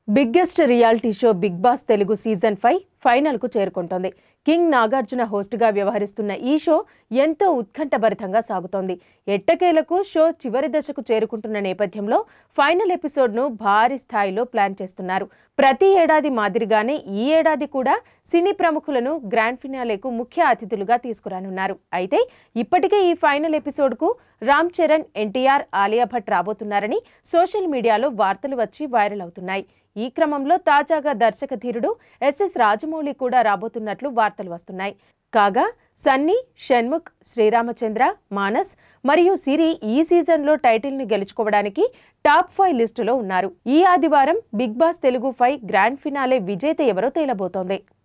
biggest reality show big boss Telugu season five ఫైనల్కు చేరుకుంటోంది king Nagarjuna హోస్ట్గా వ్యవహరిస్తున్న ఈ షో ఎంతో ఉత్కంఠభరితంగా సాగుతోంది ఎట్టకేలకు షో చివరి దశకు చేరుకుంటున్న నేపథ్యంలో ఫైనల్ ఎపిసోడ్ను భారీ స్థాయిలో ప్లాన్ చేస్తున్నారు ప్రతి ఏడాది మాదిరిగానే ఈ ఏడాది కూడా సినీ ప్రముఖులను గ్రాండ్ ఫినాలేకు ముఖ్య అతిథులుగా తీసుకురానున్నారు అయితే ఇప్పటికే ఈ ఫైనల్ ఎపిసోడ్కు రామ్ చరణ్ ఎన్టీఆర్ ఆలియా భట్ రాబోతున్నారని సోషల్ మీడియాలో వార్తలు వచ్చి వైరల్ అవుతున్నాయి ఈ క్రమంలో తాజాగా దర్శక ధీరుడు ఎస్ఎస్ రాజమౌళి కూడా రాబోతున్నట్లు వార్తలు వస్తున్నాయి కాగా సన్నీ షణ్ముఖ్ శ్రీరామచంద్ర మానస్ మరియు సిరి ఈ సీజన్లో టైటిల్ని గెలుచుకోవడానికి టాప్ ఫైవ్ లిస్టులో ఉన్నారు ఈ ఆదివారం big boss Telugu five grand finale విజేత ఎవరో తేలబోతోంది